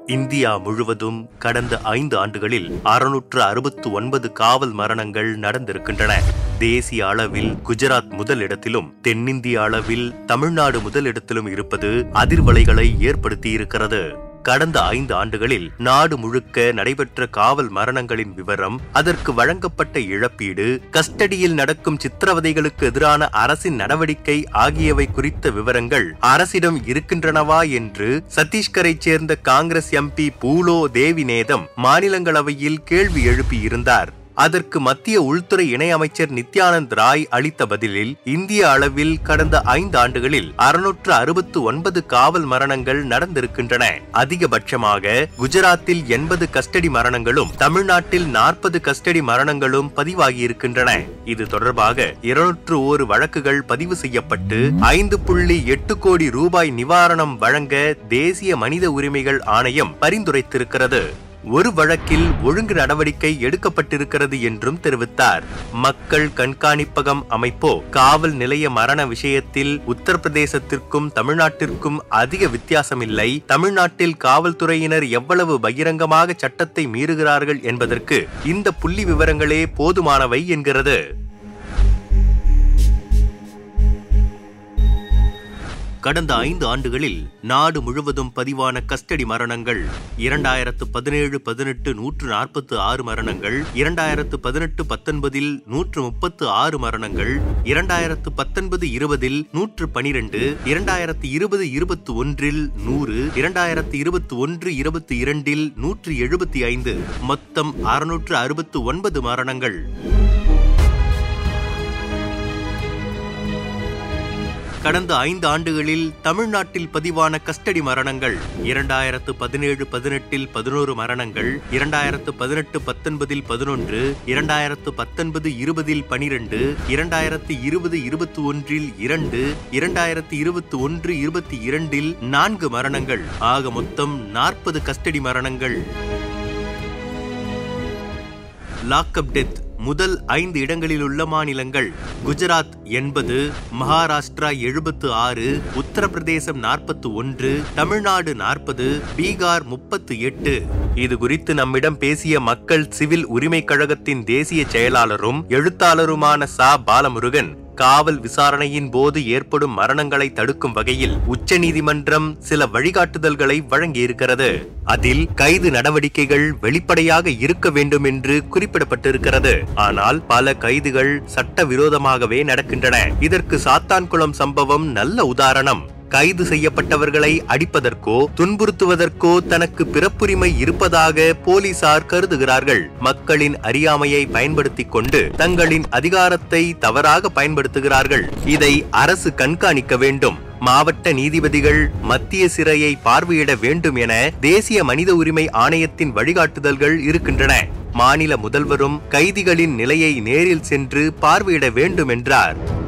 India முழுவதும் கடந்த ஐந்து ஆண்டுகளில் அறுநூற்று அறுபத்து ஒன்பது காவல் மரணங்கள் நடந்திருக்கின்றன தேசிய அளவில் குஜராத் முதலிடத்திலும் தென்னிந்திய அளவில் தமிழ்நாடு முதலிடத்திலும் இருப்பது அதிர்வலைகளை ஏற்படுத்தியிருக்கிறது கடந்த ஐந்து ஆண்டுகளில் நாடு முழுக்க நடைபெற்ற காவல் மரணங்களின் விவரம் அதற்கு வழங்கப்பட்ட இழப்பீடு கஸ்டடியில் நடக்கும் சித்திரவதைகளுக்கு எதிரான அரசின் நடவடிக்கை ஆகியவை குறித்த விவரங்கள் அரசிடம் இருக்கின்றனவா என்று சத்தீஸ்கரைச் சேர்ந்த காங்கிரஸ் எம்பி பூலோ தேவிநேதம் மாநிலங்களவையில் கேள்வி எழுப்பியிருந்தார் அதற்கு மத்திய உள்துறை இணையமைச்சர் நித்யானந்த் ராய் அளித்த பதிலில் இந்திய அளவில் கடந்த ஐந்து ஆண்டுகளில் அறுநூற்று அறுபத்து ஒன்பது காவல் மரணங்கள் நடந்திருக்கின்றன அதிகபட்சமாக குஜராத்தில் எண்பது கஸ்டடி மரணங்களும் தமிழ்நாட்டில் நாற்பது கஸ்டடி மரணங்களும் பதிவாகியிருக்கின்றன இது தொடர்பாக இருநூற்று ஓரு வழக்குகள் பதிவு செய்யப்பட்டு ஐந்து புள்ளி எட்டு கோடி ரூபாய் நிவாரணம் வழங்க தேசிய மனித உரிமைகள் ஆணையம் பரிந்துரைத்திருக்கிறது ஒரு வழக்கில் ஒழுங்கு நடவடிக்கை எடுக்கப்பட்டிருக்கிறது என்றும் தெரிவித்தார் மக்கள் கண்காணிப்பகம் அமைப்போ காவல் நிலைய மரண விஷயத்தில் உத்தரப்பிரதேசத்திற்கும் தமிழ்நாட்டிற்கும் அதிக வித்தியாசமில்லை தமிழ்நாட்டில் காவல்துறையினர் எவ்வளவு பகிரங்கமாக சட்டத்தை மீறுகிறார்கள் என்பதற்கு இந்த புள்ளி விவரங்களே போதுமானவை என்கிறது கடந்த ஐந்து ஆண்டுகளில் நாடு முழுவதும் பதிவான கஸ்டடி மரணங்கள் இரண்டாயிரத்து பதினேழு பதினெட்டு நூற்று நாற்பத்து ஆறு மரணங்கள் இரண்டாயிரத்து பதினெட்டு பத்தொன்பதில் நூற்று முப்பத்து ஆறு மரணங்கள் இரண்டாயிரத்து பத்தொன்பது இருபதில் நூற்று பனிரெண்டு இரண்டாயிரத்து இருபது இருபத்தி ஒன்றில் நூறு இரண்டாயிரத்து இருபத்தி ஒன்று இருபத்தி இரண்டில் நூற்று எழுபத்தி ஐந்து மொத்தம் அறுநூற்று அறுபத்து ஒன்பது மரணங்கள் கடந்த ஐந்து ஆண்டுகளில் தமிழ்நாட்டில் பதிவான கஸ்டடி மரணங்கள் இரண்டாயிரத்து பதினேழு பதினெட்டில் பதினோரு மரணங்கள் இரண்டாயிரத்து பதினெட்டு பத்தொன்பதில் பதினொன்று இரண்டாயிரத்து பத்தொன்பது இருபதில் பனிரெண்டு இரண்டாயிரத்து இருபது இருபத்தி ஒன்றில் இரண்டு இரண்டாயிரத்து இருபத்தி ஒன்று இருபத்தி இரண்டில் நான்கு மரணங்கள் ஆக மொத்தம் நாற்பது கஸ்டடி மரணங்கள் லாக்அப் டெத் முதல் ஐந்து இடங்களில் உள்ள மாநிலங்கள் குஜராத் எண்பது மகாராஷ்டிரா எழுபத்து ஆறு உத்தரப்பிரதேசம் நாற்பத்து ஒன்று தமிழ்நாடு நாற்பது பீகார் முப்பத்து எட்டு இது குறித்து நம்மிடம் பேசிய மக்கள் சிவில் உரிமை கழகத்தின் தேசிய செயலாளரும் எழுத்தாளருமான சா பாலமுருகன் காவல் விசாரணையின் போது ஏற்படும் மரணங்களை தடுக்கும் வகையில் உச்சநீதிமன்றம் சில வழிகாட்டுதல்களை வழங்கியிருக்கிறது அதில் கைது நடவடிக்கைகள் வெளிப்படையாக இருக்க வேண்டும் என்று குறிப்பிடப்பட்டிருக்கிறது ஆனால் பல கைதுகள் சட்டவிரோதமாகவே நடக்கின்றன இதற்கு சாத்தான்குளம் சம்பவம் நல்ல உதாரணம் கைது செய்யப்பட்டவர்களை அடிப்பதற்கோ துன்புறுத்துவதற்கோ தனக்கு பிறப்புரிமை இருப்பதாக போலீசார் கருதுகிறார்கள் மக்களின் அறியாமையை பயன்படுத்திக் கொண்டு தங்களின் அதிகாரத்தை தவறாக பயன்படுத்துகிறார்கள் இதை அரசு கண்காணிக்க வேண்டும் மாவட்ட நீதிபதிகள் மத்திய சிறையை பார்வையிட வேண்டும் என தேசிய மனித உரிமை ஆணையத்தின் வழிகாட்டுதல்கள் இருக்கின்றன மாநில முதல்வரும் கைதிகளின் நிலையை நேரில் சென்று பார்வையிட வேண்டும் என்றார்